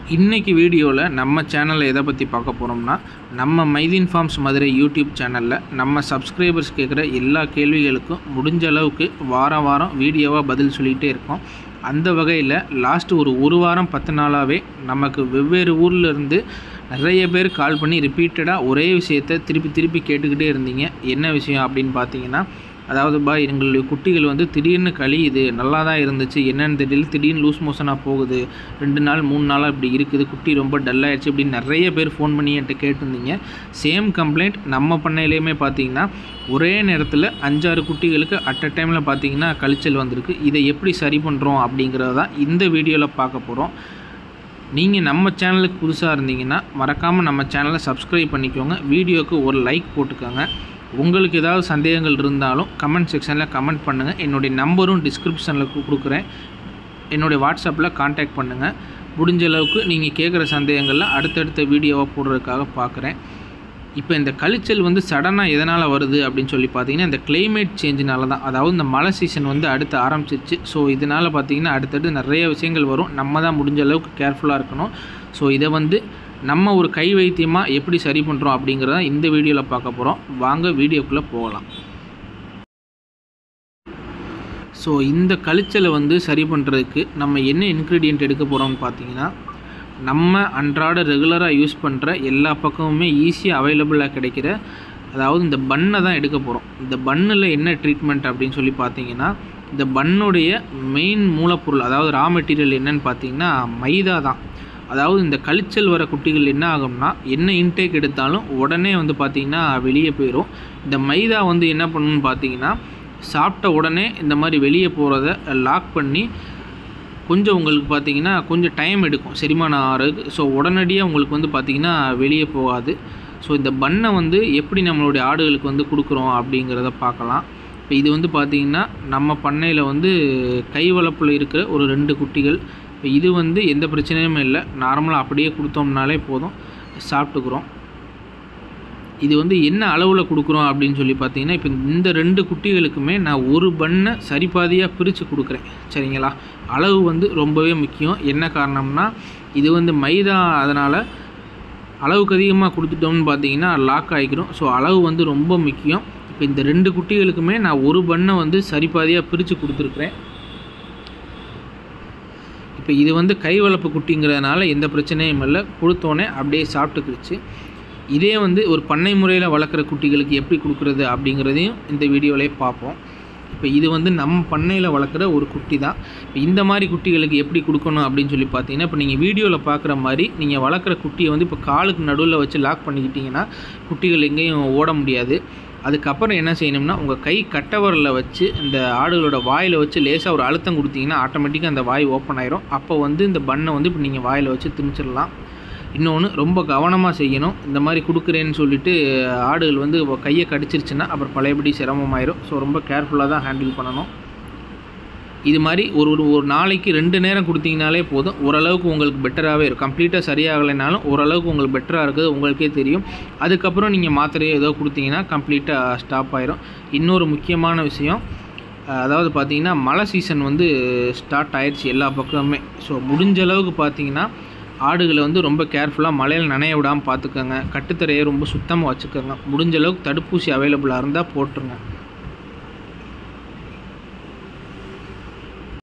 இன்றைக்கி வீடியோவில் நம்ம சேனலில் எதை பற்றி பார்க்க போகிறோம்னா நம்ம மைதீன் ஃபார்ம்ஸ் மதுரை யூடியூப் சேனலில் நம்ம சப்ஸ்கிரைபர்ஸ் கேட்குற எல்லா கேள்விகளுக்கும் முடிஞ்ச அளவுக்கு வாரம் வாரம் வீடியோவாக பதில் சொல்லிகிட்டே இருக்கோம் அந்த வகையில் லாஸ்ட் ஒரு ஒரு வாரம் பத்து நாளாகவே நமக்கு வெவ்வேறு ஊர்ல இருந்து நிறைய பேர் கால் பண்ணி ரிப்பீட்டடாக ஒரே விஷயத்தை திருப்பி திருப்பி கேட்டுக்கிட்டே இருந்தீங்க என்ன விஷயம் அப்படின்னு பார்த்தீங்கன்னா அதாவது பா எங்களுடைய குட்டிகள் வந்து திடீர்னு கழியுது நல்லா தான் இருந்துச்சு என்னன்னு தெரியல திடீர்னு லூஸ் மோஷனாக போகுது ரெண்டு நாள் மூணு நாளாக இப்படி இருக்குது குட்டி ரொம்ப டல்லாகிடுச்சு இப்படின்னு நிறைய பேர் ஃபோன் பண்ணி என்கிட்ட கேட்டிருந்தீங்க சேம் கம்ப்ளைண்ட் நம்ம பண்ணையிலையுமே பார்த்தீங்கன்னா ஒரே நேரத்தில் அஞ்சாறு குட்டிகளுக்கு அட் அ டைமில் பார்த்தீங்கன்னா கழிச்சல் வந்திருக்கு இதை எப்படி சரி பண்ணுறோம் அப்படிங்கிறத தான் இந்த வீடியோவில் பார்க்க போகிறோம் நீங்கள் நம்ம சேனலுக்கு புதுசாக இருந்தீங்கன்னா மறக்காமல் நம்ம சேனலை சப்ஸ்கிரைப் பண்ணிக்கோங்க வீடியோவுக்கு ஒரு லைக் போட்டுக்கோங்க உங்களுக்கு ஏதாவது சந்தேகங்கள் இருந்தாலும் கமெண்ட் செக்ஷனில் கமெண்ட் பண்ணுங்கள் என்னுடைய நம்பரும் டிஸ்கிரிப்ஷனில் கொடுக்குறேன் என்னுடைய வாட்ஸ்அப்பில் காண்டாக்ட் பண்ணுங்கள் முடிஞ்ச அளவுக்கு நீங்கள் கேட்குற சந்தேகங்களில் அடுத்தடுத்த வீடியோவாக போடுறதுக்காக பார்க்குறேன் இப்போ இந்த கழிச்சல் வந்து சடனாக எதனால் வருது அப்படின்னு சொல்லி பார்த்தீங்கன்னா இந்த கிளைமேட் சேஞ்சினால தான் அதாவது இந்த மழை சீசன் வந்து அடுத்து ஆரம்பிச்சிருச்சு ஸோ இதனால் பார்த்தீங்கன்னா அடுத்தடுத்து நிறைய விஷயங்கள் வரும் நம்ம தான் முடிஞ்ச அளவுக்கு கேர்ஃபுல்லாக இருக்கணும் ஸோ இதை வந்து நம்ம ஒரு கை வைத்தியமாக எப்படி சரி பண்ணுறோம் அப்படிங்கிறத இந்த வீடியோவில் பார்க்க போகிறோம் வாங்க வீடியோக்குள்ளே போகலாம் ஸோ இந்த கழிச்சலை வந்து சரி பண்ணுறதுக்கு நம்ம என்ன இன்க்ரீடியன்ட் எடுக்க போகிறோம்னு பார்த்தீங்கன்னா நம்ம அன்றாட ரெகுலராக யூஸ் பண்ணுற எல்லா பக்கமுமே ஈஸியாக அவைலபிளாக கிடைக்கிற அதாவது இந்த பன்னை தான் எடுக்க போகிறோம் இந்த பன்னில் என்ன ட்ரீட்மெண்ட் அப்படின்னு சொல்லி பார்த்தீங்கன்னா இந்த பன்னுடைய மெயின் மூலப்பொருள் அதாவது ரா மெட்டீரியல் என்னன்னு பார்த்தீங்கன்னா மைதா தான் அதாவது இந்த கழிச்சல் வர குட்டிகள் என்ன ஆகும்னா என்ன இன்டேக் எடுத்தாலும் உடனே வந்து பார்த்திங்கன்னா வெளியே போயிடும் இந்த மைதா வந்து என்ன பண்ணணும்னு பார்த்தீங்கன்னா சாப்பிட்ட உடனே இந்த மாதிரி வெளியே போகிறத லாக் பண்ணி கொஞ்சம் உங்களுக்கு பார்த்தீங்கன்னா கொஞ்சம் டைம் எடுக்கும் செரிமானம் ஆகிறதுக்கு ஸோ உடனடியாக உங்களுக்கு வந்து பார்த்திங்கன்னா வெளியே போகாது ஸோ இந்த பண்ணை வந்து எப்படி நம்மளுடைய ஆடுகளுக்கு வந்து கொடுக்குறோம் அப்படிங்கிறத பார்க்கலாம் இப்போ இது வந்து பார்த்திங்கன்னா நம்ம பண்ணையில் வந்து கை வளர்ப்பில் இருக்கிற ஒரு ரெண்டு குட்டிகள் இப்போ இது வந்து எந்த பிரச்சனையுமே இல்லை நார்மலாக அப்படியே கொடுத்தோம்னாலே போதும் சாப்பிட்டுக்குறோம் இது வந்து என்ன அளவில் கொடுக்குறோம் அப்படின்னு சொல்லி பார்த்தீங்கன்னா இப்போ இந்த ரெண்டு குட்டிகளுக்குமே நான் ஒரு பண்ணை சரிபாதியாக பிரித்து கொடுக்குறேன் சரிங்களா அளவு வந்து ரொம்பவே முக்கியம் என்ன காரணம்னா இது வந்து மைதா அதனால் அளவுக்கு அதிகமாக கொடுத்துட்டோம்னு பார்த்தீங்கன்னா லாக் ஆகிக்கிறோம் ஸோ அளவு வந்து ரொம்ப முக்கியம் இப்போ இந்த ரெண்டு குட்டிகளுக்குமே நான் ஒரு பண்ணை வந்து சரிபாதியாக பிரித்து கொடுத்துருக்குறேன் இப்போ இது வந்து கை வளர்ப்பு குட்டிங்கிறதுனால எந்த பிரச்சனையும் இல்லை கொடுத்தோன்னே அப்படியே சாப்பிட்டுக்கிடுச்சு இதே வந்து ஒரு பண்ணை முறையில் வளர்க்குற குட்டிகளுக்கு எப்படி கொடுக்குறது அப்படிங்கிறதையும் இந்த வீடியோவிலே பார்ப்போம் இப்போ இது வந்து நம்ம பண்ணையில் வளர்க்குற ஒரு குட்டி தான் இப்போ இந்த மாதிரி குட்டிகளுக்கு எப்படி கொடுக்கணும் அப்படின்னு சொல்லி பார்த்தீங்கன்னா இப்போ நீங்கள் வீடியோவில் பார்க்குற மாதிரி நீங்கள் வளர்க்குற குட்டியை வந்து இப்போ காலுக்கு நடுவில் வச்சு லாக் பண்ணிக்கிட்டிங்கன்னா குட்டிகள் எங்கேயும் ஓட முடியாது அதுக்கப்புறம் என்ன செய்யணும்னா உங்கள் கை கட்டவரில் வச்சு இந்த ஆடுகளோட வாயில் வச்சு லேசாக ஒரு அழுத்தம் கொடுத்தீங்கன்னா ஆட்டோமேட்டிக்காக அந்த வாய் ஓப்பன் ஆயிரும் அப்போ வந்து இந்த பண்ணை வந்து இப்போ நீங்கள் வாயில் வச்சு திணிச்சிடலாம் இன்னொன்று ரொம்ப கவனமாக செய்யணும் இந்த மாதிரி கொடுக்குறேன்னு சொல்லிட்டு ஆடுகள் வந்து கையை கடிச்சிருச்சுன்னா அப்புறம் பழையபடி சிரமமாயிரும் ஸோ ரொம்ப கேர்ஃபுல்லாக தான் ஹேண்டில் பண்ணணும் இது மாதிரி ஒரு ஒரு ஒரு நாளைக்கு ரெண்டு நேரம் கொடுத்தீங்கனாலே போதும் ஓரளவுக்கு உங்களுக்கு பெட்டராகவே இருக்கும் கம்ப்ளீட்டாக சரியாகலைனாலும் ஓரளவுக்கு உங்களுக்கு பெட்டராக இருக்குது உங்களுக்கே தெரியும் அதுக்கப்புறம் நீங்கள் மாத்திரையோ ஏதோ கொடுத்தீங்கன்னா கம்ப்ளீட்டாக ஸ்டாப் ஆயிரும் இன்னொரு முக்கியமான விஷயம் அதாவது பார்த்தீங்கன்னா மழை சீசன் வந்து ஸ்டார்ட் ஆயிடுச்சு எல்லா பக்கமுமே ஸோ முடிஞ்ச அளவுக்கு பார்த்தீங்கன்னா ஆடுகளை வந்து ரொம்ப கேர்ஃபுல்லாக மழையில் நனைய விடாமல் பார்த்துக்கோங்க கட்டுத்தரையை ரொம்ப சுத்தமாக வச்சுக்கோங்க முடிஞ்ச அளவுக்கு தடுப்பூசி அவைலபிளாக இருந்தால் போட்டுருங்க